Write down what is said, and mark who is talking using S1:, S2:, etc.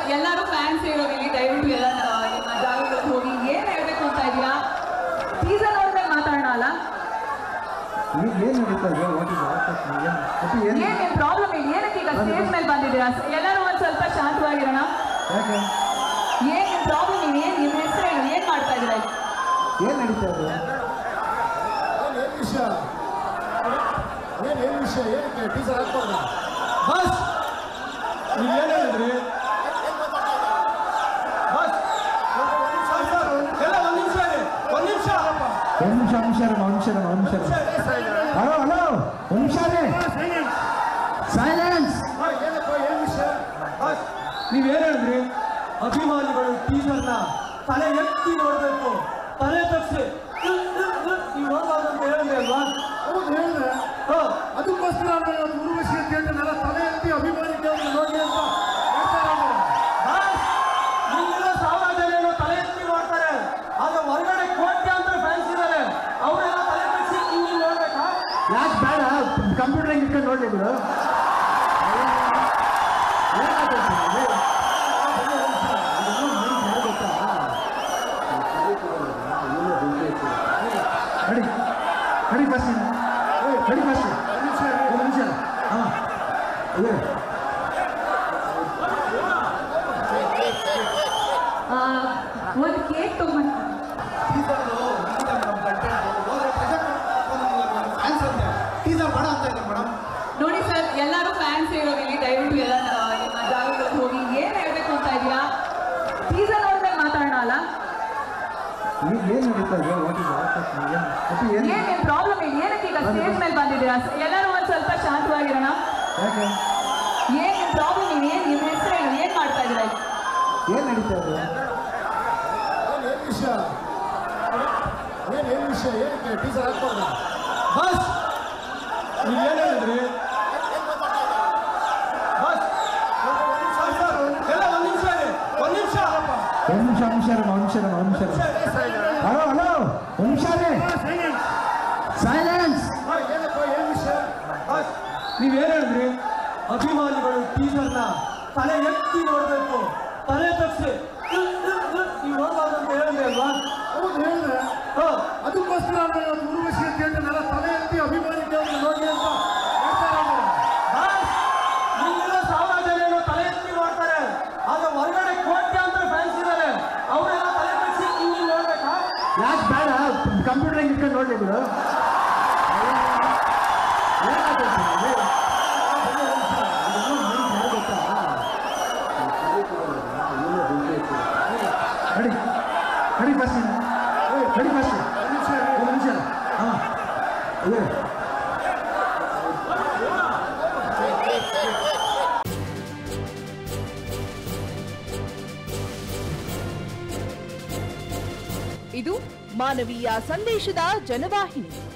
S1: ಎಲ್ಲರೂ ಫ್ಯಾನ್ಸ್ ಇರೋದು ಇಲ್ಲಿ ದಯವಿಟ್ಟು ಎಲ್ಲ ಆ, ನಿಮ್ಮ ಜಾಗಗಳಿಗೆ ಹೋಗಿ ಏನ್ ಹೇಳ್ಬೇಕು ಅಂತ ಇದೀರಾ ಟೀಸರ್ ನೋಡಿದ್ರೆ ಮಾತಾಡೋಣ ಅಲ್ಲ
S2: ಏನ್ ಏನ್ ನಡೀತಾ ಇದೆ ವಾಟ್ ಇಸ್ ಅಪ್ಪಿ ಏನ್
S1: ಏನ್ ನಿಮ್ ಪ್ರಾಬ್ಲಮ್ ಏನು ಏನಕ್ಕೆ ಈಗ ಸ್ಟೇಜ್ ಮೇಲೆ ಬಂದಿದ್ದೀರಾ ಎಲ್ಲರೂ ಒಂದ್ ಸ್ವಲ್ಪ ಶಾಂತವಾಗಿರೋಣ
S2: ಯಾಕೆ
S1: ಏನ್ ನಿಮ್ ಪ್ರಾಬ್ಲಮ್ ಏನು ಏನ್ ನಿಮ್ ಹೆಸರು ಏನು ಏನ್ ಮಾಡ್ತಾ ಇದೀರಾ
S2: ಏನ್ ನಡೀತಾ ಇದೆ
S3: ಏನ್ ವಿಷಯ ಏನ್ ಏನ್ ವಿಷಯ ಏನಕ್ಕೆ ಟೀಚರ್ ಹಾಕ್ಬಾರ್ದು
S2: ಬಸ್ ನೀವು ಏನ್ ಹೇಳಿದ್ರಿ ಬಸ್ ಎಲ್ಲ ಒಂದ್ ನಿಮಿಷ ಇದೆ ಒಂದ್ ನಿಮಿಷ ಒಂದ್ ನಿಮಿಷ ನಿಮಿಷ ಒಂದ್ ನಿಮಿಷ ಒಂದ್ ನಿಮಿಷ ಹಲೋ ಹಲೋ ಒಂದ್ ನಿಮಿಷ ಸೈಲೆನ್ಸ್
S3: ಏನಪ್ಪ ಏನ್ ವಿಷಯ
S2: ಬಸ್ ನೀವೇನ್ ಹೇಳಿದ್ರಿ ಅಭಿಮಾನಿಗಳು ಟೀಸರ್ನ ತಲೆ ಎತ್ತಿ ನೋಡ್ಬೇಕು ತಲೆ ತಪ್ಸಿ ನೀವು ನೋಡ್ಬಾರ್ದು ಅಂತ ಹೇಳಿದ್ರಿ ಅಲ್ವಾ
S3: ಹೌದು ಹೇಳಿದ್ರೆ
S2: ಹಾ
S3: ಅದಕ್ಕೋಸ್ಕರ ಅಂದ್ರೆ ಇವತ್ತು ಉರ್ವಶಿ ಥಿಯೇಟರ್ನೆಲ್ಲ ತಲೆ ಎತ್ತಿ ಅಭಿಮಾನಿ ದೇವ್ರನ್ನ ನೋಡಿ ಅಂತ ಹೇಳ್ತಾ ಇರೋದು.
S2: ಬಸ್, ಇಲ್ಲಿರೋ ಸಾವಿರಾರು ಜನ ಏನೋ ತಲೆ ಎತ್ತಿ ನೋಡ್ತಾರೆ ಆದ್ರೆ ಹೊರಗಡೆ ಕೋಟ್ಯಾಂತರ ಫ್ಯಾನ್ಸ್ ಇದ್ದಾರೆ ಅವರೆಲ್ಲ ತಲೆ ತಗ್ಸಿ ಹಿಂಗೆ ನೋಡ್ಬೇಕಾ ಯಾಕೆ ಬೇಡ ಕಂಪ್ಯೂಟರ್ ಇಟ್ಕೊಂಡು ನೋಡ್ಲಿ ಬಿಡು ನಡಿ ನಡಿ ಫಸ್ಟ್ ನಡಿ ಫಸ್ಟ್
S3: ಒಂದ್ ನಿಮಿಷ ಇರಿ.
S2: ಒಂದು ನಿಮಿಷ ಹಾಂ ಅದೇ
S1: ಆ, ಒಂದ್ ಕೇಕ್ ತಗೊಂಡ್
S3: ಟೀಸರ್ ಬೇಡ ಅಂತ ಇದೆ ಮೇಡಮ್
S1: ನೋಡಿ ಸರ್ ಎಲ್ಲರೂ ಫ್ಯಾನ್ಸ್ ಇರೋದು ಇಲ್ಲಿ ದಯವಿಟ್ಟು ಎಲ್ಲ ಆ, ನಿಮ್ಮ ಜಾಗಗಳಿಗೆ ಹೋಗಿ ಏನ್ ಹೇಳ್ಬೇಕು ಅಂತ ಇದೀರಾ ಟೀಸರ್ ನೋಡಿದ್ರೆ ಮಾತಾಡೋಣ ಅಲ್ಲ
S2: ಏನ್ ನಡೀತಾ ಇದೆ ವಾಟ್ ಇಸ್ ಅಪ್ಪಿ ಏನ್
S1: ಏನ್ ನಿಮ್ ಪ್ರಾಬ್ಲಮ್ ಏನು ಏನಕ್ಕೆ ಈಗ ಸ್ಟೇಜ್ ಮೇಲೆ ಬಂದಿದ್ದೀರಾ ಎಲ್ಲರೂ ಒಂದ್ ಸ್ವಲ್ಪ ಶಾಂತವಾಗಿರೋಣ
S2: ಯಾಕೆ
S1: ಏನ್ ನಿಮ್ ಪ್ರಾಬ್ಲಮ್ ಏನು ಏನ್ ನಿಮ್ ಹೆಸರು ಏನು ಏನ್ ಮಾಡ್ತಾ ಇದೀರಾ
S2: ಏನ್ ನಡೀತಾ ಇದೆ
S3: ಏನ್ ಏನ್ ವಿಷಯ ಏನ್ ಏನ್ ವಿಷಯ ಏನಕ್ಕೆ ಟೀಚರ್ ಹಾಕ್ಬಾರ್ದು
S2: ಬಸ್ ನೀವು ಏನ್ ಹೇಳಿದ್ರಿ ಬಸ್ ಎಲ್ಲ ಒಂದ್ ನಿಮಿಷ ಇದೆ ಒಂದ್ ನಿಮಿಷ ಒಂದ್ ನಿಮಿಷ ನಿಮಿಷ ಒಂದ್ ನಿಮಿಷ ಒಂದ್ ನಿಮಿಷ ಹಲೋ ಹಲೋ ಒಂದ್ ನಿಮಿಷ ಸೈಲೆನ್ಸ್
S3: ಏನಪ್ಪ ಏನ್ ವಿಷಯ
S2: ಬಸ್ ನೀವೇನ್ ಹೇಳಿದ್ರಿ ಅಭಿಮಾನಿಗಳು ಟೀಸರ್ನ ತಲೆ ಎತ್ತಿ ನೋಡ್ಬೇಕು ತಲೆ ತಪ್ಸಿ ನೀವು ನೋಡ್ಬಾರ್ದು ಅಂತ ಹೇಳಿದ್ರಿ ಅಲ್ವಾ
S3: ಹೌದು ಹೇಳಿದ್ರೆ
S2: ಹಾ
S3: ಅದಕ್ಕೋಸ್ಕರ ಅಂದ್ರೆ ಇವತ್ತು ಉರ್ವಶಿ ಥಿಯೇಟರ್ನೆಲ್ಲ ತಲೆ ಎತ್ತಿ ಅಭಿಮಾನಿ ದೇವ್ರನ್ನ ನೋಡಿ ಅಂತ ಹೇಳ್ತಾ ಇರೋದು.
S2: ಬಸ್, ಇಲ್ಲಿರೋ ಸಾವಿರಾರು ಜನ ಏನೋ ತಲೆ ಎತ್ತಿ ನೋಡ್ತಾರೆ ಆದ್ರೆ ಹೊರಗಡೆ ಕೋಟ್ಯಾಂತರ ಫ್ಯಾನ್ಸ್ ಇದ್ದಾರೆ ಅವರೆಲ್ಲ ತಲೆ ತಗ್ಸಿ ಹಿಂಗೆ ನೋಡ್ಬೇಕಾ ಯಾಕೆ ಬೇಡ ಕಂಪ್ಯೂಟರ್ ಇಟ್ಕೊಂಡು ನೋಡ್ಲಿ ಬಿಡು ನಡಿ ನಡಿ ಫಸ್ಟ್ ನಡಿ ಫಸ್ಟ್
S3: ಒಂದ್ ನಿಮಿಷ ಇರಿ.
S2: ಒಂದು ನಿಮಿಷ ಹಾಂ ಅದೇ
S4: ಇದು ಮಾನವೀಯ ಸಂದೇಶದ ಜನವಾಹಿನಿ